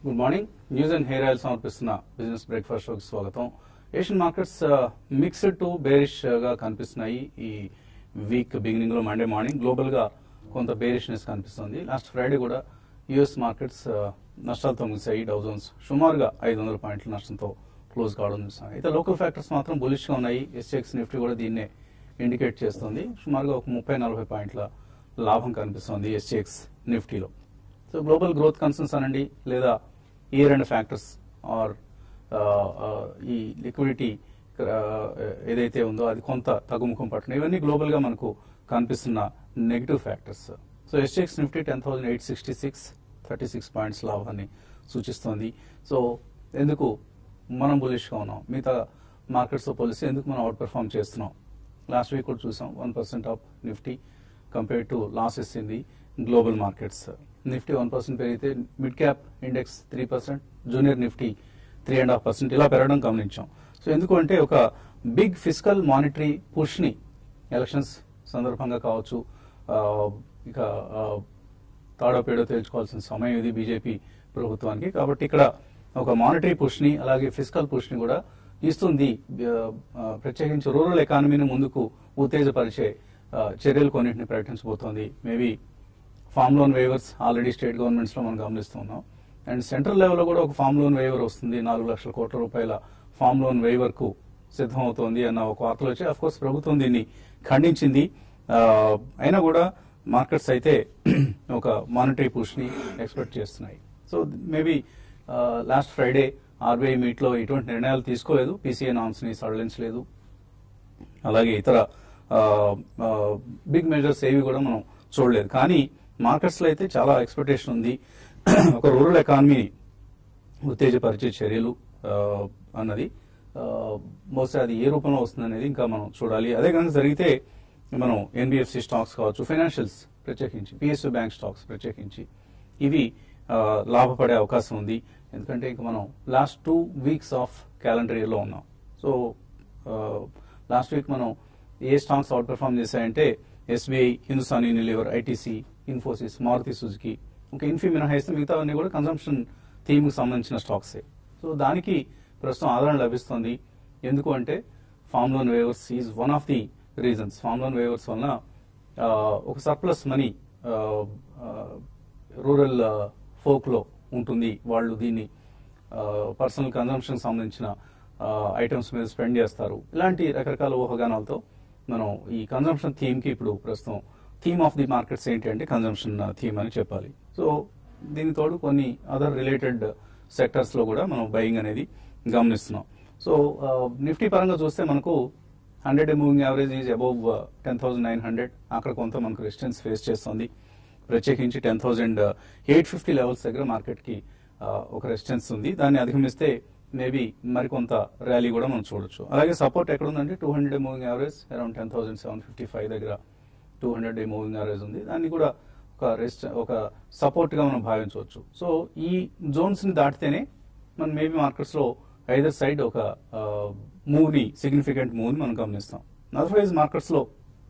Good morning news and hair oil సమర్పిస్తున్న business breakfast షోకి స్వాగతం Asian markets mixed to bearish గా కనిపిస్తున్నాయి ఈ వీక్ బిగినింగ్ లో మండే మార్నింగ్ గ్లోబల్ గా కొంత బేరిష్నెస్ కనిపిస్తుంది లాస్ట్ ఫ్రైడే కూడా యుఎస్ మార్కెట్స్ నష్టాలతో ముగిశాయి డౌ జోన్స్ సుమారుగా ఐదు వందల పాయింట్ల నష్టంతో క్లోజ్ కావడం చూస్తాం అయితే లోకల్ ఫ్యాక్టర్స్ మాత్రం బులిష్ గా ఉన్నాయి ఎస్ఎక్స్ నిఫ్టీ కూడా దీన్నే ఇండికేట్ చేస్తుంది సుమారుగా ఒక ముప్పై నలభై పాయింట్ల లాభం కనిపిస్తుంది ఎస్ఎక్స్ నిఫ్టీలో సో గ్లోబల్ గ్రోత్ కన్సర్న్స్ అనండి లేదా ఇయర్ అండ్ ఫ్యాక్టర్స్ ఆర్ ఈ లిక్విడిటీ ఏదైతే ఉందో అది కొంత తగ్గుముఖం పట్టడం ఇవన్నీ గ్లోబల్ గా మనకు కనిపిస్తున్న negative factors so SGX Nifty ten thousand eight sixty six thirty six points లాభాన్ని సూచిస్తోంది సో ఎందుకు మనం బులిష్గా ఉన్నాం మిగతా మార్కెట్స్తో పోలిస్తే ఎందుకు మనం అవుట్ పెర్ఫామ్ చేస్తున్నాం లాస్ట్ వీక్ కూడా చూసాం one percent of Nifty compare to losses in the global markets Nifty one percent పెరిగితే mid cap index three percent junior Nifty three and half percent ఇలా పెరగడం గమనించాం సో ఎందుకు అంటే ఒక బిగ్ ఫిజికల్ మానిటరీ పుష్ ని ఎలక్షన్స్ సందర్భంగా కావచ్చు ఆ, ఇక ఆ, తాడో పేడో తేల్చుకోవాల్సిన సమయం ఇది బీజేపీ ప్రభుత్వానికి కాబట్టి ఇక్కడ ఒక మానిటరీ పుష్ ని అలాగే ఫిజికల్ పుష్ ని కూడా ఇస్తుంది ఆ, ఆ, ప్రత్యేకించి రూరల్ ఎకానమీని ముందుకు ఉత్తేజపరిచే ఆ, చర్యలు కొన్నింటిని ప్రకటించబోతోంది maybe farm loan waivers already state governments లో మనం గమనిస్తున్నాం అండ్ సెంట్రల్ లెవెల్లో కూడా ఒక ఫామ్ లోన్ వేవర్ వస్తుంది నాలుగు లక్షల కోట్ల రూపాయల ఫామ్ లోన్ వేవర్ కు సిద్ధమవుతోంది అన్న ఒక వార్తలు వచ్చాయి అఫ్ కోర్స్ ప్రభుత్వం దీన్ని ఖండించింది ఆ, అయినా కూడా మార్కెట్స్ అయితే ఒక మానిటరీ పుష్ ని ఎక్స్పెక్ట్ చేస్తున్నాయి so maybe last Friday RBI meet లో ఎటువంటి నిర్ణయాలు తీసుకోలేదు పీసీఏ నామ్స్ ని సడలించలేదు అలాగే ఇతర బిగ్ మెజర్స్ ఏవి కూడా మనం చూడలేదు కానీ మార్కెట్స్ లో అయితే చాలా ఎక్స్పెక్టేషన్ ఉంది ఒక రూరల్ ఎకానమీ ఉత్తేజపరిచే చర్యలు ఆ, అన్నది ఆ, బహుశా అది ఏ రూపంలో వస్తుంది అనేది ఇంకా మనం చూడాలి అదే కనుక జరిగితే మనం ఎన్బిఎఫ్సి స్టాక్స్ కావచ్చు ఫైనాన్షియల్స్ ప్రత్యేకించి పిఎస్యు బ్యాంక్ స్టాక్స్ ప్రత్యేకించి ఇవి ఆ, లాభపడే అవకాశం ఉంది ఎందుకంటే ఇంకా మనం last two weeks of calendar ఇయర్లో ఉన్నాం సో లాస్ట్ వీక్ మనం ఏ స్టాక్స్ అవుట్ పెర్ఫామ్ చేశాయంటే SBI Hindustan Unilever ITC Infosys Maruti Suzuki ఇంకా ఇన్ఫీ మినహాయిస్తే మిగతావన్నీ కూడా కన్సంప్షన్ థీమ్ కి సంబంధించిన స్టాక్సే సో దానికి ప్రస్తుతం ఆదరణ లభిస్తుంది ఎందుకు అంటే farm loan waivers is one of the reasons farm loan waivers వలన ఆ, ఒక సర్ప్లస్ మనీ రూరల్ ఫోక్ లో ఉంటుంది వాళ్ళు దీన్ని పర్సనల్ కన్సంప్షన్ సంబంధించిన ఐటమ్స్ మీద స్పెండ్ చేస్తారు ఇలాంటి రకరకాల ఊహగానాలతో మనం ఈ కన్సంప్షన్ థీమ్ కి ఇప్పుడు ప్రస్తుతం థీమ్ ఆఫ్ ది మార్కెట్స్ ఏంటి అంటే కన్సంప్షన్ థీమ్ అని చెప్పాలి సో దీని తోడు కొన్ని అదర్ రిలేటెడ్ సెక్టర్స్ లో కూడా మనం బయింగ్ అనేది గమనిస్తున్నాం సో నిఫ్టీ పరంగా చూస్తే మనకు hundred moving average is above ten thousand nine hundred అక్కడ కొంత మనకు రెసిస్టెన్స్ ఫేస్ చేస్తుంది ప్రత్యేకించి ten thousand eight fifty levels దగ్గర మార్కెట్ కి ఆ, ఒక రెసిస్టెన్స్ ఉంది దాన్ని అధిగమిస్తే మేబీ మరికొంత ర్యాలీ కూడా మనం చూడొచ్చు అలాగే సపోర్ట్ ఎక్కడ ఉందంటే two hundred moving average around ten thousand seven fifty five దగ్గర two hundred day moving average ఉంది దాన్ని కూడా ఒక రెస్ట్ ఒక సపోర్ట్ గా మనం భావించవచ్చు సో ఈ జోన్స్ ని దాటితేనే మనం మేబీ మార్కెట్స్ లో ఐదర్ సైడ్ ఒక మూవ్ ని సిగ్నిఫికెంట్ మూవ్ ని మనం గమనిస్తాం అదర్వైజ్ మార్కెట్స్ లో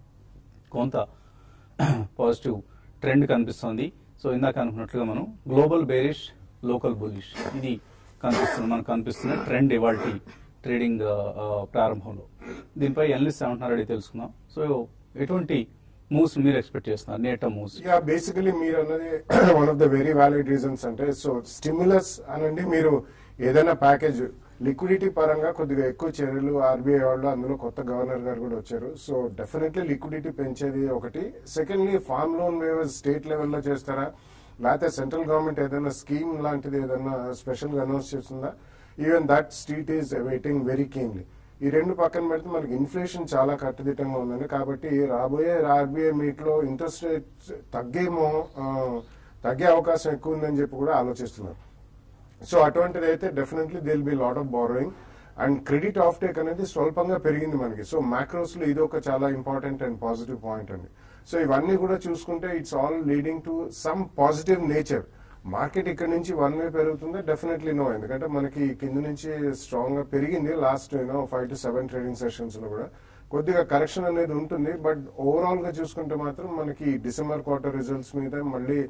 కొంత పాజిటివ్ ట్రెండ్ కనిపిస్తోంది సో ఇందాక అనుకున్నట్లుగా మనం గ్లోబల్ బేరిష్ లోకల్ బులిష్ ఇది కనిపిస్తుంది మనకు కనిపిస్తున్న ట్రెండ్ ఇవాళ ట్రేడింగ్ ప్రారంభంలో దీనిపై ఎనలిస్ట్ ఏమంటున్నారు అడిగి తెలుసుకుందాం సో ఎటువంటి మూవ్స్ మీరు ఎక్స్పెక్ట్ చేస్తున్నారు నేట మూవ్స్ యా బేసికలీ మీరు అన్నది one of the very valid reasons అంటే సో స్టిమ్యులస్ అనండి మీరు ఏదైనా ప్యాకేజ్ లిక్విడిటీ పరంగా కొద్దిగా ఎక్కువ చర్యలు ఆర్బీఐ వాళ్ళు అందులో కొత్త గవర్నర్ గారు కూడా వచ్చారు సో డెఫినెట్లీ లిక్విడిటీ పెంచేది ఒకటి secondly farm loan waivers state లెవెల్లో చేస్తారా లేకపోతే సెంట్రల్ గవర్నమెంట్ ఏదైనా స్కీమ్ లాంటిది ఏదైనా స్పెషల్ గా అనౌన్స్ చేస్తుందా even that street is waiting very keenly ఈ రెండు పక్కన పెడితే మనకి ఇన్ఫ్లేషన్ చాలా కట్టుదిట్టంగా ఉందండి కాబట్టి రాబోయే ఆర్బీఐ మీట్ లో ఇంట్రెస్ట్ రేట్ తగ్గేమో ఆ, తగ్గే అవకాశం ఎక్కువ ఉందని చెప్పి కూడా ఆలోచిస్తున్నారు సో అటువంటిది అయితే definitely there'll be lot of borrowing and credit offtake అనేది స్వల్పంగా పెరిగింది మనకి సో మ్యాక్రోస్ లో ఇది ఒక చాలా ఇంపార్టెంట్ అండ్ పాజిటివ్ పాయింట్ అండి సో ఇవన్నీ కూడా చూసుకుంటే it's all leading to some positive nature market ఇక్కడ నుంచి వన్ వే పెరుగుతుందా డెఫినెట్లీ నో ఎందుకంటే మనకి కింద నుంచి స్ట్రాంగ్ గా పెరిగింది last you know five to seven trading sessions లో కూడా కొద్దిగా కరెక్షన్ అనేది ఉంటుంది బట్ ఓవరాల్ గా చూసుకుంటే మాత్రం మనకి డిసెంబర్ క్వార్టర్ రిజల్ట్స్ మీద మళ్ళీ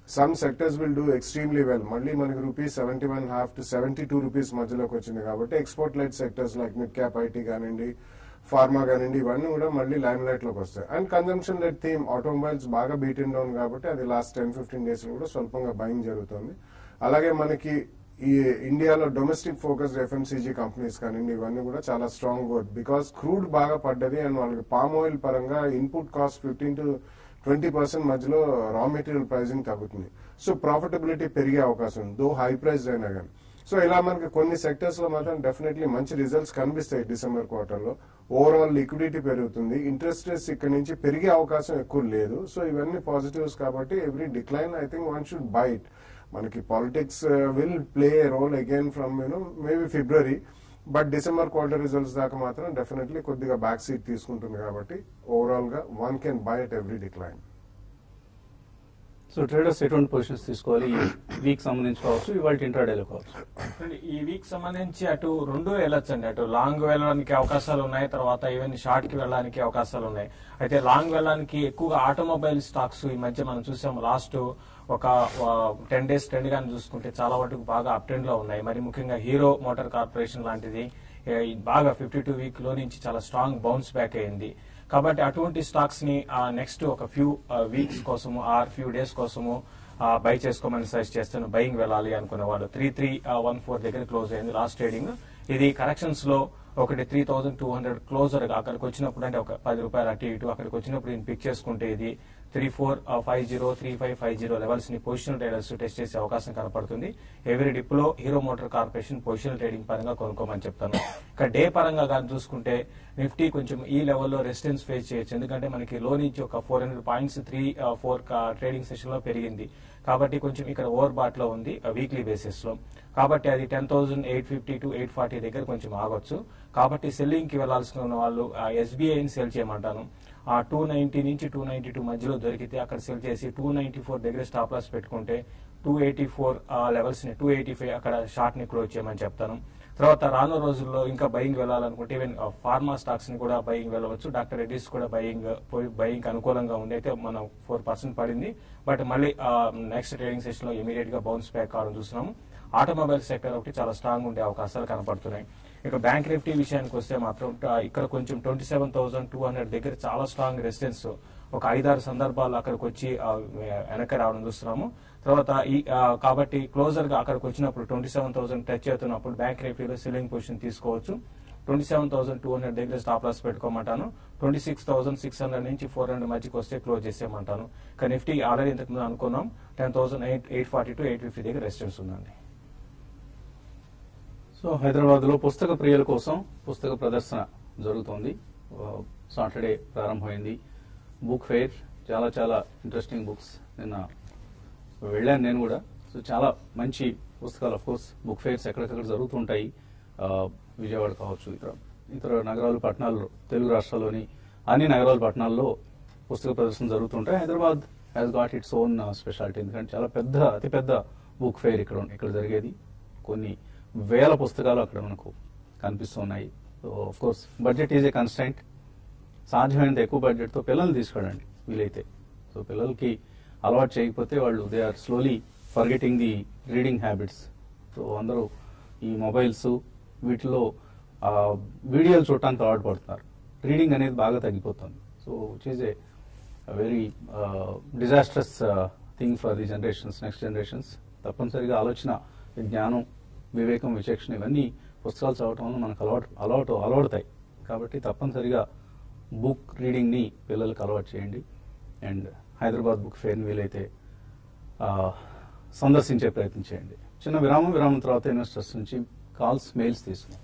some sectors will do extremely well మళ్ళీ మనకి rupees seventy one half to seventy two rupees మధ్యలోకి వచ్చింది కాబట్టి export light sectors like mid cap IT కానివ్వండి ఫార్మా కానివ్వండి ఇవన్నీ కూడా మళ్ళీ లైమ్ లైట్ లోకి వస్తాయి and consumption let theme automobiles బాగా బీటెన్ డౌన్ కాబట్టి అది లాస్ట్ టెన్ ఫిఫ్టీన్ డేస్ కూడా స్వల్పంగా బయింగ్ జరుగుతుంది అలాగే మనకి ఈ ఇండియాలో డొమెస్టిక్ ఫోకస్డ్ ఎఫ్ఎంసీజీ కంపెనీస్ కానివ్వండి ఇవన్నీ కూడా చాలా స్ట్రాంగ్ వర్డ్ బికాస్ క్రూడ్ బాగా పడ్డది అండ్ వాళ్ళకి పామ్ ఆయిల్ పరంగా input cost fifteen to twenty percent మధ్యలో రా మెటీరియల్ ప్రైసింగ్ తగ్గుతుంది సో ప్రాఫిటబిలిటీ పెరిగే అవకాశం ఉంది దో హై ప్రైస్ అయినా కానీ సో ఇలా మనకి కొన్ని సెక్టర్స్ లో మాత్రం డెఫినెట్లీ మంచి రిజల్ట్స్ కనిపిస్తాయి డిసెంబర్ క్వార్టర్ లో ఓవరాల్ లిక్విడిటీ పెరుగుతుంది ఇంట్రెస్ట్ రేట్స్ ఇక్కడ నుంచి పెరిగే అవకాశం ఎక్కువ లేదు సో ఇవన్నీ పాజిటివ్స్ కాబట్టి every decline I think one should buy it మనకి politics will play role again from you know maybe February but December quarter results దాకా మాత్రం డెఫినెట్లీ కొద్దిగా బ్యాక్ సీట్ తీసుకుంటుంది కాబట్టి ఓవరాల్ గా one can buy at every decline so traders ఎటువంటి positions తీసుకోవాలి ఈ వీక్ సంబంధించి కావచ్చు ఇవాళ ఇంట్రాడేలో కావచ్చు చూడండి, ఈ వీక్ సంబంధించి అటు రెండు వెళ్ళొచ్చండి అటు లాంగ్ వెళ్ళడానికి అవకాశాలు ఉన్నాయి తర్వాత ఈవెన్ షార్ట్ కి వెళ్ళడానికి అవకాశాలు ఉన్నాయి అయితే లాంగ్ వెళ్ళడానికి ఎక్కువగా ఆటోమొబైల్ స్టాక్స్ ఈ మధ్య మనం చూసాం లాస్ట్ ఒక టెన్ డేస్ ట్రెండ్ గాని చూసుకుంటే చాలా వరకు బాగా అప్ ట్రెండ్ లో ఉన్నాయి మరి ముఖ్యంగా హీరో మోటార్ కార్పొరేషన్ లాంటిది ఏ, ఈ బాగా ఫిఫ్టీ టూ వీక్ లో నుంచి చాలా స్ట్రాంగ్ బౌన్స్ బ్యాక్ అయింది కాబట్టి అటువంటి స్టాక్స్ ని నెక్స్ట్ ఒక ఫ్యూ వీక్స్ కోసము ఆర్ ఫ్యూ డేస్ కోసము బై చేసుకోమని సజెస్ట్ చేస్తాను బయింగ్ వెళ్ళాలి అనుకునే వాళ్ళు త్రీ త్రీ వన్ ఫోర్ దగ్గర క్లోజ్ అయింది లాస్ట్ ట్రేడింగ్ ఇది కరెక్షన్స్ లో ఒకటి three thousand two hundred closer గా అక్కడికి వచ్చినప్పుడు అంటే ఒక పది రూపాయలు అటు ఇటు అక్కడికి వచ్చినప్పుడు నేను పిక్ చేసుకుంటే ఇది three four five zero three five five zero levels ని పొజిషనల్ ట్రేడర్స్ టెస్ట్ చేసే అవకాశం కనపడుతుంది ఎవరీ డిప్ లో Hero motor corporation positional trading పరంగా కొనుక్కోమని చెప్తాను ఇక డే పరంగా కానీ చూసుకుంటే నిఫ్టీ కొంచెం ఈ లెవెల్లో రెసిస్టెన్స్ ఫేస్ చేయొచ్చు ఎందుకంటే మనకి లో నుంచి ఒక four hundred points three four trading session లో పెరిగింది కాబట్టి కొంచెం ఇక్కడ ఓవర్ బాట్ లో ఉంది వీక్లీ బేసిస్ లో కాబట్టి అది ten thousand eight fifty to eight forty దగ్గర కొంచెం ఆగొచ్చు కాబట్టి సెల్లింగ్ కి వెళ్లాల్సిన ఉన్న వాళ్ళు ఎస్బీఐని సెల్ చేయమంటాను ఆ టూ నైన్టీ నుంచి టూ నైన్టీ టూ మధ్యలో దొరికితే అక్కడ సెల్ చేసి టూ నైన్టీ ఫోర్ దగ్గర స్టాప్ లాస్ పెట్టుకుంటే టూ ఎయిటీ ఫోర్ లెవెల్స్ ని టూ ఎయిటీ ఫైవ్ అక్కడ షార్ట్ ని క్లోజ్ చేయమని చెప్తాను తర్వాత రానున్న రోజుల్లో ఇంకా బయింగ్ వెళ్ళాలనుకుంటే ఈవెన్ ఫార్మా స్టాక్స్ ని కూడా బయింగ్ వెళ్ళవచ్చు డాక్టర్ రెడ్డిస్ కూడా బయింగ్ బయింగ్ అనుకూలంగా ఉంది అయితే మనం ఫోర్ పర్సెంట్ పడింది బట్ మళ్ళీ నెక్స్ట్ ట్రేడింగ్ సెషన్ లో ఇమీడియట్ గా బౌన్స్ బ్యాక్ కావడం చూస్తున్నాము ఆటోమొబైల్ సెక్టర్ ఒకటి చాలా స్ట్రాంగ్ ఉండే అవకాశాలు కనపడుతున్నాయి ఇక బ్యాంక్ నిఫ్టీ విషయానికి వస్తే మాత్రం ట- ఇక్కడ కొంచెం twenty seven thousand two hundred దగ్గర చాలా స్ట్రాంగ్ రెసిడెన్స్ ఒక ఐదారు సందర్భాలు అక్కడికి వచ్చి ఆ, వెనక్కి రావడం చూస్తున్నాము తర్వాత ఈ ఆ, కాబట్టి క్లోజర్ గా అక్కడికి వచ్చినప్పుడు ట్వంటీ సెవెన్ థౌసండ్ టచ్ అవుతున్నప్పుడు బ్యాంక్ నిఫ్టీలో సెల్లింగ్ పొజిషన్ తీసుకోవచ్చు twenty seven thousand two hundred దగ్గర స్టాప్ లాస్ పెట్టుకోమంటాను twenty six thousand six hundred నుంచి ఫోర్ హండ్రెడ్ మధ్యకి వస్తే క్లోజ్ చేసేయమంటాను ఇక నిఫ్టీ ఆల్రెడీ ఇంతకు ముందు అనుకున్నాం ten thousand eight eight forty to eight fifty దగ్గర రెసిస్టెన్స్ ఉందండి సో హైదరాబాద్ లో పుస్తక ప్రియుల కోసం పుస్తక ప్రదర్శన జరుగుతోంది ఆ, సాటర్డే ప్రారంభమైంది బుక్ ఫెయిర్ చాలా చాలా ఇంట్రెస్టింగ్ బుక్స్ నిన్న వెళ్ళాను నేను కూడా సో చాలా మంచి పుస్తకాలు ఆఫ్ కోర్స్ బుక్ ఫెయిర్స్ ఎక్కడికక్కడ జరుగుతుంటాయి ఆ, విజయవాడ కావచ్చు ఇతర ఇతర నగరాలు పట్టణాల్లో తెలుగు రాష్ట్రాల్లోని అన్ని నగరాలు పట్టణాల్లో పుస్తక ప్రదర్శన జరుగుతుంటాయి Hyderabad has got its own speciality ఎందుకంటే చాలా పెద్ద అతి పెద్ద బుక్ ఫెయిర్ ఇక్కడ ఉంది- ఇక్కడ జరిగేది కొన్ని వేల పుస్తకాలు అక్కడ మనకు కనిపిస్తున్నాయి so of course budget is a constant సాధ్యమైనంత ఎక్కువ బడ్జెట్తో పిల్లల్ని తీసుకెళ్ళండి వీలైతే సో పిల్లలకి అలవాటు చేయకపోతే వాళ్ళు they are slowly forgetting the reading habits so అందరూ ఈ మొబైల్స్ వీటిలో ఆ, వీడియోలు చూడటానికి అలవాటు పడుతున్నారు రీడింగ్ అనేది బాగా తగ్గిపోతుంది so which is a very disastrous thing for the generations next generations తప్పనిసరిగా ఆలోచన జ్ఞానం వివేకం విచక్షణ ఇవన్నీ పుస్తకాలు చదవటం వల్ల మనకు అలవాటు అలవాటు అలవాడుతాయి కాబట్టి తప్పనిసరిగా బుక్ రీడింగ్ని పిల్లలకు అలవాటు చేయండి అండ్ హైదరాబాద్ బుక్ ఫేర్ని వీలైతే ఆ, సందర్శించే ప్రయత్నం చేయండి చిన్న విరామం విరామం తర్వాత ఇన్వెస్టర్స్ నుంచి కాల్స్ మెయిల్స్ తీసుకున్నాం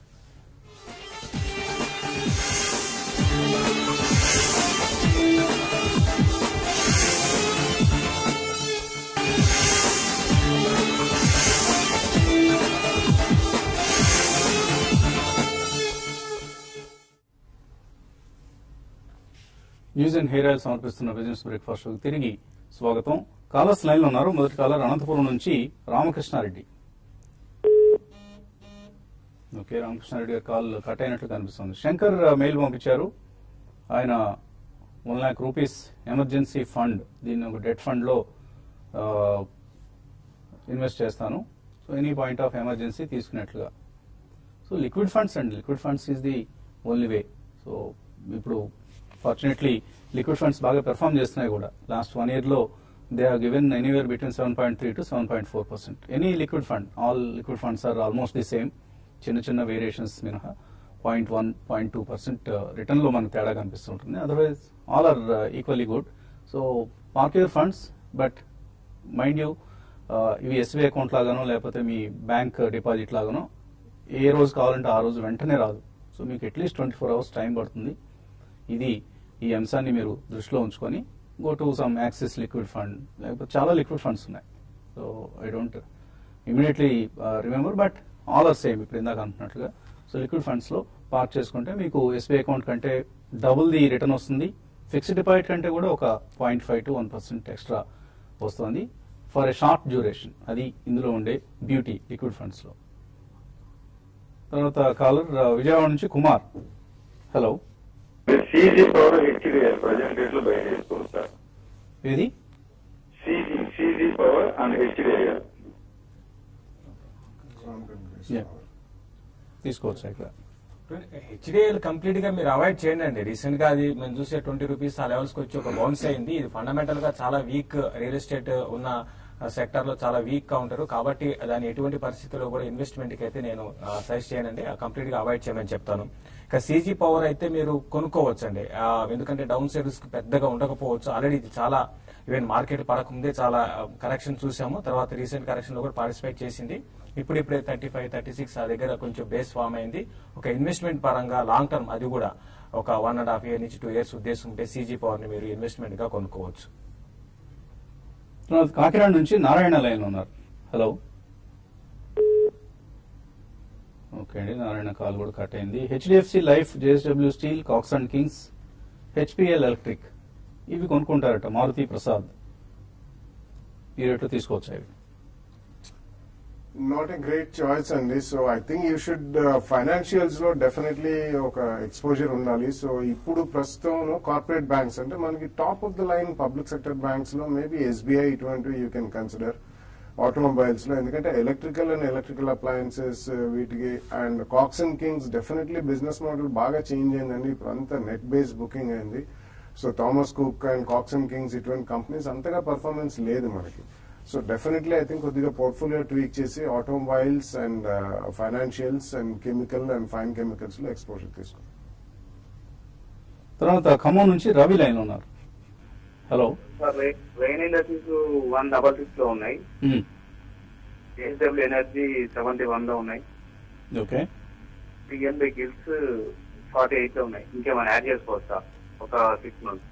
న్యూస్ అండ్ హెయిర్ ఆయిల్ సమర్పిస్తున్న బిజినెస్ బ్రేక్ఫాస్ట్ షోకి తిరిగి స్వాగతం కాలర్స్ లైన్ లో ఉన్నారు మొదటి కాలర్ అనంతపురం నుంచి రామకృష్ణారెడ్డి ఓకే రామకృష్ణారెడ్డి గారి కాల్ కట్ అయినట్లు కనిపిస్తుంది శంకర్ ఆ, మెయిల్ పంపించారు ఆయన one lakh rupees emergency fund దీన్ని ఒక డెట్ ఫండ్ లో ఇన్వెస్ట్ చేస్తాను so any point of emergency తీసుకున్నట్లుగా సో లిక్విడ్ ఫండ్స్ అండి liquid funds is the only way so ఇప్పుడు ఫార్చునేట్లీ లిక్విడ్ ఫండ్స్ బాగా పెర్ఫామ్ చేస్తున్నాయి కూడా లాస్ట్ వన్ ఇయర్ లో they are given anywhere between seven point three to seven point four percent any liquid fund all liquid funds are almost the same చిన్న చిన్న variations మినహా point one point two percent return లో మనకు తేడా కనిపిస్తుంటుంది otherwise all are equally good so park your funds but mind you ఇవి SBI account లాగానో లేకపోతే మీ బ్యాంక్ డిపాజిట్ లాగానో ఏ రోజు కావాలంటే ఆ రోజు వెంటనే రాదు సో మీకు at least twenty four hours time పడుతుంది ఇది ఈ అంశాన్ని మీరు దృష్టిలో ఉంచుకొని go to some Axis liquid fund లేకపోతే చాలా లిక్విడ్ ఫండ్స్ ఉన్నాయి so I don't immediately remember but all are same ఇప్పుడు ఇందాక అంటున్నట్లుగా సో లిక్విడ్ ఫండ్స్ లో పార్క్ చేసుకుంటే మీకు ఎస్బీఐ అకౌంట్ కంటే డబుల్ ది రిటర్న్ వస్తుంది ఫిక్స్డ్ డిపాజిట్ కంటే కూడా ఒక point five to one percent extra వస్తుంది ఫర్ ఎ షార్ట్ డ్యూరేషన్ అది ఇందులో ఉండే బ్యూటీ లిక్విడ్ ఫండ్స్ లో తర్వాత కాలర్ విజయవాడ నుంచి Kumar hello CG power HDL present rate లో బయట చేసుకోవచ్చు సార్ ఏది CG CG power and HDL Yeah. తీసుకోవచ్చు ఇక్కడ హెచ్డిఎల్ కంప్లీట్ గా మీరు అవాయిడ్ చేయండి అండి రీసెంట్ గా అది మేము చూసే ట్వంటీ రూపీస్ ఆ లెవెల్స్ కి వచ్చి ఒక బౌన్స్ అయింది ఇది ఫండమెంటల్ గా చాలా వీక్ రియల్ ఎస్టేట్ ఉన్న సెక్టర్ లో చాలా వీక్ గా ఉంటారు కాబట్టి దాని ఎటువంటి పరిస్థితుల్లో కూడా ఇన్వెస్ట్మెంట్ కి అయితే నేను సజెస్ట్ చేయనండి కంప్లీట్ గా అవాయిడ్ చేయమని చెప్తాను ఇక సీజీ పవర్ అయితే మీరు కొనుక్కోవచ్చు అండి ఎందుకంటే డౌన్ సైడ్ రిస్క్ పెద్దగా ఉండకపోవచ్చు ఆల్రెడీ ఇది చాలా ఈవెన్ మార్కెట్ పడకముందే చాలా కరెక్షన్ చూసాము తర్వాత రీసెంట్ కరెక్షన్ లో కూడా పార్టిసిపేట్ చేసింది ఇప్పుడు ఇప్పుడే థర్టీ ఫైవ్ థర్టీ సిక్స్ ఆ దగ్గర కొంచెం బేస్ ఫామ్ అయింది ఒక ఇన్వెస్ట్మెంట్ పరంగా లాంగ్ టర్మ్ అది కూడా ఒక వన్ అండ్ హాఫ్ ఇయర్ నుంచి టూ ఇయర్స్ ఉద్దేశం ఉంటే సీజీ పవర్ ని మీరు ఇన్వెస్ట్మెంట్ గా కొనుక్కోవచ్చు తర్వాత కాకినాడ నుంచి నారాయణ లైన్ లో ఉన్నారు హలో ఓకే అండి నారాయణ కాల్ కూడా కట్ అయింది HDFC life JSW steel Cox and Kings HPL electric ఇవి కొనుక్కుంటారట మారుతి ప్రసాద్ ఈ రేట్లు తీసుకోవచ్చు అవి నాట్ ఎ గ్రేట్ చాయిస్ అండి so I think you should financials లో డెఫినెట్లీ ఒక ఎక్స్పోజర్ ఉండాలి సో ఇప్పుడు ప్రస్తుతం కార్పొరేట్ బ్యాంక్స్ అంటే మనకి top of the line public sector banks లో మేబీ ఎస్బీఐ ఇటువంటివి యూ కెన్ కన్సిడర్ ఆటోమొబైల్స్ లో ఎందుకంటే ఎలక్ట్రికల్ అండ్ ఎలక్ట్రికల్ అప్లయన్సెస్ వీటికి and Cox and Kings definitely business model బాగా చేంజ్ అయిందండి ఇప్పుడు అంతా నెట్ బేస్ బుకింగ్ అయింది so Thomas Cook and Cox and Kings ఇటువంటి కంపెనీస్ అంతగా పర్ఫార్మెన్స్ లేదు మనకి సో డెఫినెట్లీ ఐ థింక్ కొద్దిగా పోర్ట్ఫోలియో ట్వీక్ చేసి automobiles and financials and chemical and fine chemicals లో ఎక్స్పోజర్ తీసుకోండి తర్వాత ఖమ్మం నుంచి రవి లైన్ లో ఉన్నారు hello sir Rain industries one double six లో ఉన్నాయి ఏఎస్డబ్ల్యూ ఎనర్జీ సెవెంటీ వన్ లో ఉన్నాయి okay PNB gilts forty eight లో ఉన్నాయి ఇంకేమైనా యాడ్ చేసుకోవచ్చా ఒక సిక్స్ మంత్స్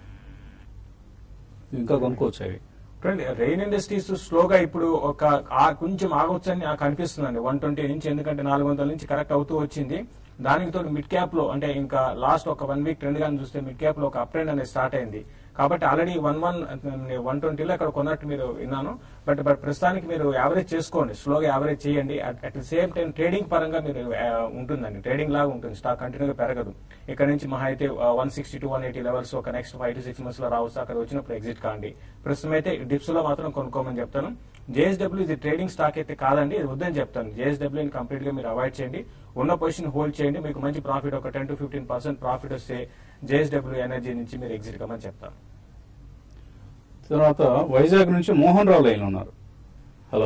ఇంకా కొనుక్కోవచ్చు అవి చూడండి రెయిన్ ఇండస్ట్రీస్ స్లోగా ఇప్పుడు ఒక ఆ కొంచెం ఆగొచ్చని నాకు అనిపిస్తుందండి వన్ ట్వంటీ నుంచి ఎందుకంటే నాలుగు వందల నుంచి కరెక్ట్ అవుతూ వచ్చింది దానికి తోడు మిడ్ క్యాప్ లో అంటే ఇంకా లాస్ట్ ఒక వన్ వీక్ ట్రెండ్ గాని చూస్తే మిడ్ క్యాప్ లో ఒక అప్ ట్రెండ్ అనేది స్టార్ట్ అయింది కాబట్టి ఆల్రెడీ వన్ వన్ వన్ ట్వంటీలో ఇక్కడ కొన్నట్టు మీరు విన్నాను బట్ బట్ ప్రస్తుతానికి మీరు యావరేజ్ చేసుకోండి స్లోగా యావరేజ్ చేయండి at the same time trading పరంగా మీరు ఆ, ఉంటుందండి ట్రేడింగ్ లాగా ఉంటుంది స్టాక్ కంటిన్యూగా పెరగదు ఇక్కడ నుంచి మహా అయితే one sixty to one eighty levels ఒక next five to six months లో రావచ్చు అక్కడ వచ్చినప్పుడు ఎగ్జిట్ కాండి ప్రస్తుతం అయితే డిప్స్ లో మాత్రం కొనుక్కోమని చెప్తాను జేఎస్డబ్ల్యూ ఇది ట్రేడింగ్ స్టాక్ అయితే కాదండి ఇది వద్దని చెప్తాను జేఎస్డబ్ల్యూ కంప్లీట్ గా మీరు అవాయిడ్ చేయండి ఉన్న పొజిషన్ హోల్డ్ చేయండి మీకు మంచి ప్రాఫిట్ ఒక ten to fifteen percent profit వస్తే జేఎస్డబ్ల్యూ ఎనర్జీ నుంచి మీరు ఎగ్జిట్ కమ్మని చెప్తాను తర్వాత వైజాగ్ నుంచి మోహన్ రావు లైన్ లో ఉన్నారు హలో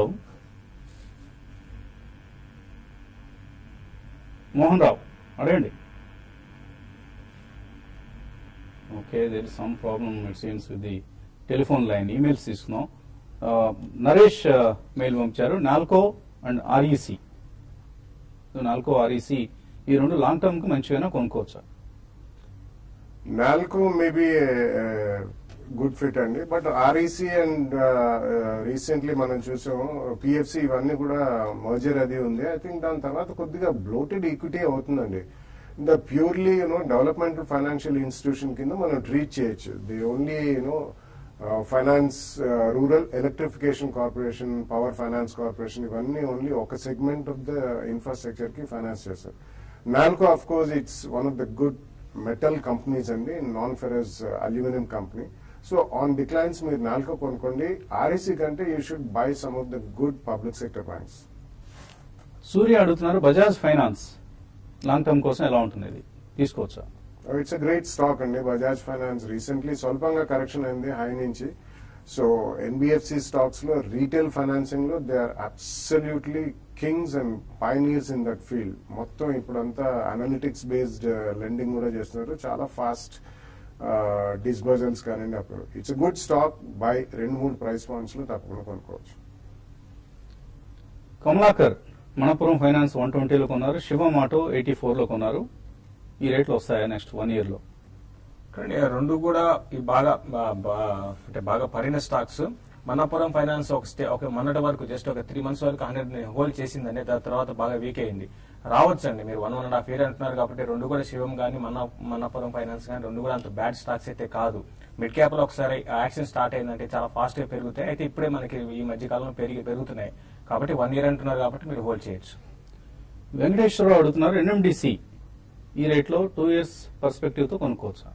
మోహన్ రావు అడగండి okay there is some problem it seems with the telephone line emails తీసుకున్నాం ఆ, నరేష్ మెయిల్ పంపించారు Nalco and REC Nalco REC ఈ రెండు లాంగ్ టర్మ్ కి మంచిగా కొనుక్కోవచ్చా నాల్కో మేబీ గుడ్ ఫిట్ అండి బట్ ఆర్ఈసి అండ్ రీసెంట్లీ మనం చూసాం పిఎఫ్సి ఇవన్నీ కూడా మర్జర్ అది ఉంది ఐ థింక్ దాని తర్వాత కొద్దిగా బ్లోటెడ్ ఈక్విటీ అవుతుందండి the purely you know developmental financial institution కింద మనం ట్రీట్ చేయొచ్చు the only you know finance rural electrification corporation power finance corporation ఇవన్నీ ఓన్లీ ఒక సెగ్మెంట్ ఆఫ్ ద ఇన్ఫ్రాస్ట్రక్చర్ కి ఫైనాన్స్ చేస్తారు Nalco of course it's one of the good metal companies అండి non ferrous aluminium company so on declines మీరు నాలుగు కొనుక్కోండి REC కంటే you should buy some of the good public sector banks సూర్య అడుగుతున్నారు Bajaj finance long term కోసం ఎలా ఉంటుంది ఇది తీసుకోవచ్చా ఇట్స్ అ గ్రేట్ స్టాక్ అండి బజాజ్ ఫైనాన్స్ రీసెంట్లీ స్వల్పంగా కరెక్షన్ అయింది హై నుంచి సో ఎన్బిఎఫ్సి స్టాక్స్ లో రీటైల్ ఫైనాన్సింగ్ లో they are absolutely kings and pioneers in that field మొత్తం ఇప్పుడంతా అనలిటిక్స్ బేస్డ్ లెండింగ్ కూడా చేస్తున్నారు చాలా ఫాస్ట్ డిస్బర్జన్స్ కానివ్వండి అప్పుడు ఇట్స్ గుడ్ స్టాక్ బై రెండు మూడు ప్రైస్ పాయింట్స్ లో తప్పకుండా కొనుక్కోవచ్చు కమలాకర్ మనపురం ఫైనాన్స్ వన్ ట్వంటీలో కొన్నారు శివం ఆటో ఎయిటీ ఫోర్లో కొన్నారు ఈ రేట్లు వస్తాయా నెక్స్ట్ వన్ ఇయర్లో కానీ రెండు కూడా ఈ బాగా బా- బా- అంటే బాగా పడిన స్టాక్స్ మన్నపురం ఫైనాన్స్ ఒక స్టే ఒక మొన్నటి వరకు జస్ట్ ఒక త్రీ మంత్స్ వరకు హండ్రెడ్ హోల్డ్ చేసిందండి దాని తర్వాత బాగా వీక్ అయింది రావచ్చండి మీరు one one and half year అంటున్నారు కాబట్టి రెండు కూడా శివం కానీ మన్న మన్నపురం ఫైనాన్స్ కానీ రెండు కూడా అంత బ్యాడ్ స్టాక్స్ అయితే కాదు మిడ్ క్యాప్ లో ఒకసారి యాక్షన్ స్టార్ట్ అయిందంటే చాలా ఫాస్ట్ గా పెరుగుతాయి అయితే ఇప్పుడే మనకి ఈ మధ్య కాలంలో పెరిగి పెరుగుతున్నాయి కాబట్టి వన్ ఇయర్ అంటున్నారు కాబట్టి మీరు హోల్డ్ చేయొచ్చు వెంకటేశ్వరరావు అడుగుతున్నారు ఎన్ఎండిసి ఈ రేట్లో టూ ఇయర్స్ పర్స్పెక్టివ్ తో కొనుక్కోవచ్చా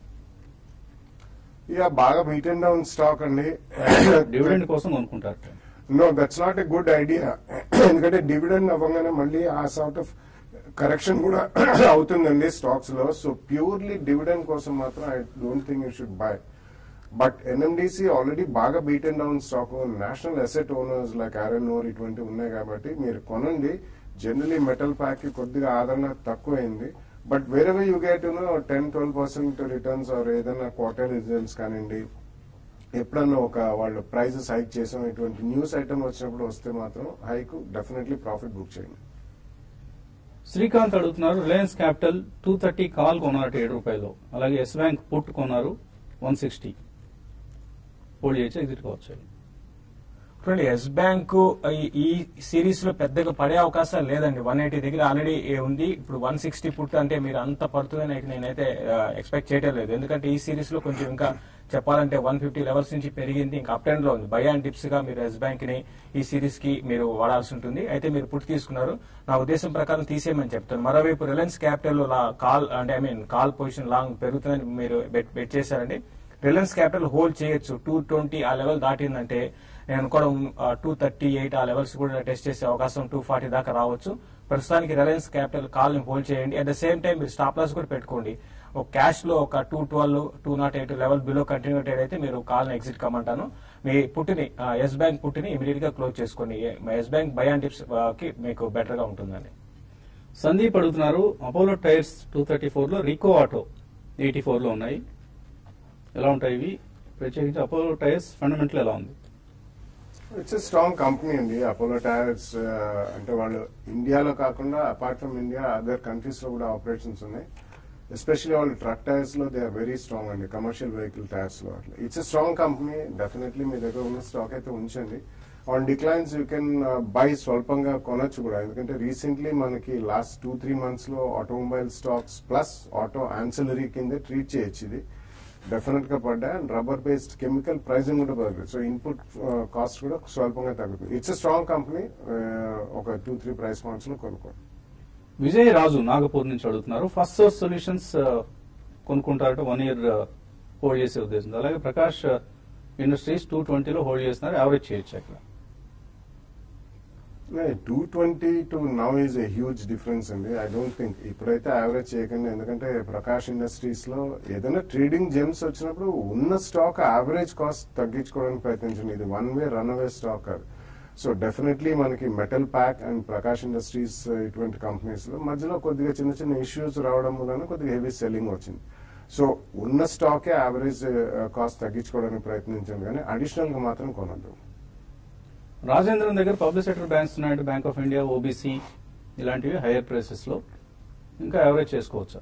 ఇక బాగా బీట్ అండ్ డౌన్ స్టాక్ అండి డివిడెండ్ కోసం కొనుక్కుంటారు no that's not a good idea ఎందుకంటే డివిడెండ్ అవ్వగానే మళ్ళీ ఆ సార్ట్ ఆఫ్ కరెక్షన్ కూడా అవుతుందండి స్టాక్స్ లో సో ప్యూర్లీ డివిడెండ్ కోసం మాత్రం I don't think you should buy but NMDC already బాగా beat and down stock national asset owners like RN or ఇటువంటివి ఉన్నాయి కాబట్టి మీరు కొనండి జనరలీ మెటల్ ప్యాక్ కి కొద్దిగా ఆదరణ తక్కువైంది బట్ వేరే you get ten twelve percent returns or ఏదైనా క్వార్టర్ రిజల్ట్స్ కానివ్వండి ఎప్పుడన్నా ఒక వాళ్ళు ప్రైజెస్ హైక్ చేసాం ఇటువంటి న్యూస్ ఐటమ్ వచ్చినప్పుడు వస్తే మాత్రం హైక్ డెఫినెట్లీ ప్రాఫిట్ బుక్ చేయండి శ్రీకాంత్ అడుగుతున్నారు Reliance Capital two thirty call కొన్నారు ఏడు రూపాయలు అలాగే ఎస్ బ్యాంక్ పుట్ కొన్నారు వన్ సిక్స్టీ హోల్డ్ చేయొచ్చు ఎగ్జిట్ కావచ్చు చూడండి ఎస్ బ్యాంక్ ఈ- ఈ సిరీస్ లో పెద్దగా పడే అవకాశాలు లేదండి వన్ ఎయిటీ దగ్గర ఆల్రెడీ ఉంది ఇప్పుడు వన్ సిక్స్టీ పుట్ అంటే మీరు అంత పడుతుందని అయితే నేనైతే ఎక్స్పెక్ట్ చేయడం లేదు ఎందుకంటే ఈ సిరీస్ లో కొంచెం ఇంకా చెప్పాలంటే వన్ ఫిఫ్టీ లెవెల్స్ నుంచి పెరిగింది ఇంకా అప్ అండ్ లో ఉంది బై అండ్ టిప్స్ గా మీరు ఎస్ బ్యాంక్ ని ఈ సిరీస్ కి మీరు వాడాల్సి ఉంటుంది అయితే మీరు పుట్ తీసుకున్నారు నా ఉద్దేశం ప్రకారం తీసేయమని చెప్తాను మరోవైపు రిలయన్స్ క్యాపిటల్ కాల్ అంటే I mean call position long పెరుగుతుందని మీరు బెట్ బెట్ చేశారండి రిలయన్స్ క్యాపిటల్ హోల్డ్ చేయొచ్చు టూ ట్వంటీ ఆ లెవెల్ దాటిందంటే నేను అనుకోవడం టూ థర్టీ ఎయిట్ ఆ లెవెల్స్ కూడా టెస్ట్ చేసే అవకాశం టూ ఫార్టీ దాకా రావచ్చు ప్రస్తుతానికి రిలయన్స్ క్యాపిటల్ కాల్ ని హోల్డ్ చేయండి అట్ ద సేమ్ టైం మీరు స్టాప్ లాస్ కూడా పెట్టుకోండి ఒక క్యాష్ లో ఒక two twelve two nought eight level below continue trade అయితే మీరు కాల్ ని ఎగ్జిట్ కమ్మంటాను మీ పుట్టిని ఎస్ బ్యాంక్ పుట్టిని ఇమీడియట్ గా క్లోజ్ చేసుకోండి Yes Bank buy and tips కి మీకు బెటర్ గా ఉంటుందండి సందీప్ అడుగుతున్నారు అపోలో టైర్స్ టూ థర్టీ ఫోర్లో రికో ఆటో ఎయిటీ ఫోర్లో ఉన్నాయి ఎలా ఉంటాయి ఇవి ప్రత్యేకించి అపోలో టైర్స్ ఫండమెంటల్ ఎలా ఉంది ఇట్స్ ఎ స్ట్రాంగ్ కంపెనీ అండి అపోలో టైర్స్ అంటే వాళ్ళు ఇండియాలో కాకుండా apart from India other countries లో కూడా ఆపరేషన్స్ ఉన్నాయి ఎస్పెషల్లీ వాళ్ళు ట్రక్ టైర్స్ లో దే ఆర్ వెరీ స్ట్రాంగ్ అండి కమర్షియల్ వెహికల్ టైర్స్ లో అట్లా it's a strong company definitely మీ దగ్గర ఉన్న స్టాక్ అయితే ఉంచండి on declines you can buy స్వల్పంగా కొనొచ్చు కూడా ఎందుకంటే రీసెంట్లీ మనకి లాస్ట్ టూ త్రీ మంత్స్ లో automobile stocks plus auto ancillary కింద ట్రీట్ చేయొచ్చు ఇది డెఫినెట్ గా పడ్డా and rubber based chemical pricing కూడా పెరుగుతుంది సో ఇన్పుట్ కాస్ట్ కూడా స్వల్పంగా తగ్గుతుంది ఇట్స్ ఎ స్ట్రాంగ్ కంపెనీ ఒక టూ త్రీ ప్రైస్ పాయింట్స్ లో కొనుక్కోండి విజయ్ రాజు నాగపూర్ నుంచి అడుగుతున్నారు ఫస్ట్ సోర్స్ సొల్యూషన్స్ కొనుక్కుంటారట వన్ ఇయర్ హోల్డ్ చేసే ఉద్దేశం అలాగే ప్రకాష్ ఇండస్ట్రీస్ టూ ట్వంటీలో హోల్డ్ చేస్తున్నారు యావరేజ్ చేయొచ్చు అక్కడ two twenty to now is a huge difference అండి ఐ డోంట్ థింక్ ఇప్పుడైతే యావరేజ్ చేయకండి ఎందుకంటే ప్రకాష్ ఇండస్ట్రీస్ లో ఏదైనా ట్రేడింగ్ జెమ్స్ వచ్చినప్పుడు ఉన్న స్టాక్ యావరేజ్ కాస్ట్ తగ్గించుకోవడానికి ప్రయత్నించండి ఇది one way run away stock కాదు సో డెఫినెట్లీ మనకి metal pack and Prakash industries ఇటువంటి కంపెనీస్ లో మధ్యలో కొద్దిగా చిన్న చిన్న ఇష్యూస్ రావడం వలన కొద్దిగా హెవీ సెల్లింగ్ వచ్చింది సో ఉన్న స్టాకే యావరేజ్ కాస్ట్ తగ్గించుకోవడానికి ప్రయత్నించండి కానీ అడిషనల్ గా మాత్రం కొనద్దు రాజేంద్రన్ దగ్గర పబ్లిక్ సెక్టర్ బ్యాంక్స్ ఉన్నాయంటే బ్యాంక్ ఆఫ్ ఇండియా ఓబీసీ ఇలాంటివి హైయర్ ప్రైసెస్ లో ఇంకా యావరేజ్ చేసుకోవచ్చా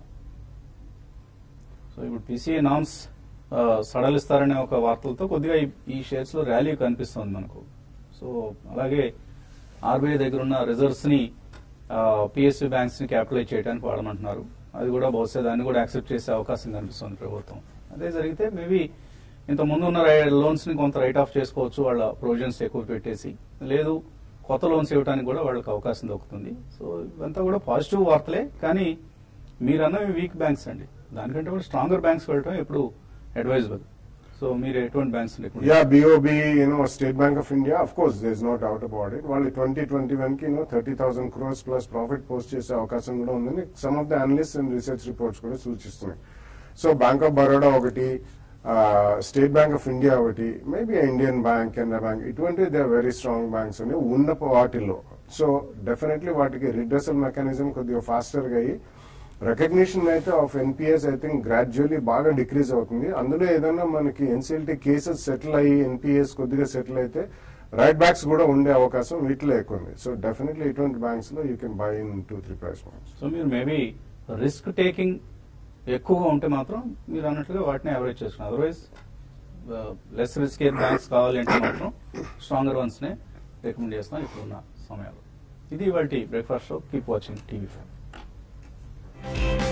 సో ఇప్పుడు పీసీఏ నామ్స్ సడలిస్తారనే ఒక వార్తలతో కొద్దిగా ఈ- ఈ షేర్స్ లో ర్యాలీ కనిపిస్తుంది మనకు సో అలాగే ఆర్బీఐ దగ్గర ఉన్న రిజర్వ్స్ ని పిఎస్యూ బ్యాంక్స్ ని క్యాపిటలైజ్ చేయడానికి వాడమంటున్నారు అది కూడా బహుశా దాన్ని కూడా యాక్సెప్ట్ చేసే అవకాశం కనిపిస్తుంది ప్రభుత్వం అదే జరిగితే మేబీ ఇంత ముందు ఉన్న లోన్స్ ని కొంత రైట్ ఆఫ్ చేసుకోవచ్చు వాళ్ళ ప్రొవిజన్స్ ఎక్కువ పెట్టేసి లేదు కొత్త లోన్స్ ఇవ్వడానికి కూడా వాళ్ళకి అవకాశం దొరుకుతుంది సో ఇవంతా కూడా పాజిటివ్ వార్తలే కానీ మీరన్నవి వీక్ బ్యాంక్స్ అండి దానికంటే కూడా స్ట్రాంగర్ బ్యాంక్స్ వెళ్ళటం ఎప్పుడు అడ్వైజబుల్ సో మీరు ఎటువంటి banks ya BOB you know State Bank of India of course there's no doubt about it వాళ్ళు ట్వంటీ ట్వంటీ వన్ కి thirty thousand crores plus profit post చేసే అవకాశం కూడా ఉందని some of the analyst and research reports కూడా సూచిస్తున్నాయి సో బ్యాంక్ ఆఫ్ బరోడా ఒకటి State Bank of India ఒకటి maybe Indian Bank Canara Bank ఇటువంటివి దే వెరీ స్ట్రాంగ్ బ్యాంక్స్ అని ఉన్న వాటిల్లో సో డెఫినెట్లీ వాటికి రిడ్రసల్ మెకానిజం కొద్దిగా ఫాస్టర్ గా అయ్యి రికగ్నిషన్ అయితే of NPAs I think gradually బాగా డిక్రీజ్ అవుతుంది అందులో ఏదైనా మనకి ఎన్సీఎల్టీ కేసెస్ సెటిల్ అయ్యి ఎన్పిఎస్ కొద్దిగా సెటిల్ అయితే రైట్ బ్యాక్స్ కూడా ఉండే అవకాశం వీటిలో ఎక్కువ ఉంది సో డెఫినెట్లీ ఇటువంటి బ్యాంక్స్ లో you can buy in two three price points so మీరు మేబీ రిస్క్ టేకింగ్ ఎక్కువగా ఉంటే మాత్రం మీరు అన్నట్లుగా వాటిని అవరేజ్ చేసుకున్నారు అదర్వైజ్ లెస్ రిస్క్ బ్యాంక్స్ కావాలి అంటే మాత్రం స్ట్రాంగర్ వన్స్ నే రికమెండ్ చేస్తాం ఇప్పుడున్న సమయంలో ఇది ఇవాళ breakfast show keep watching TV five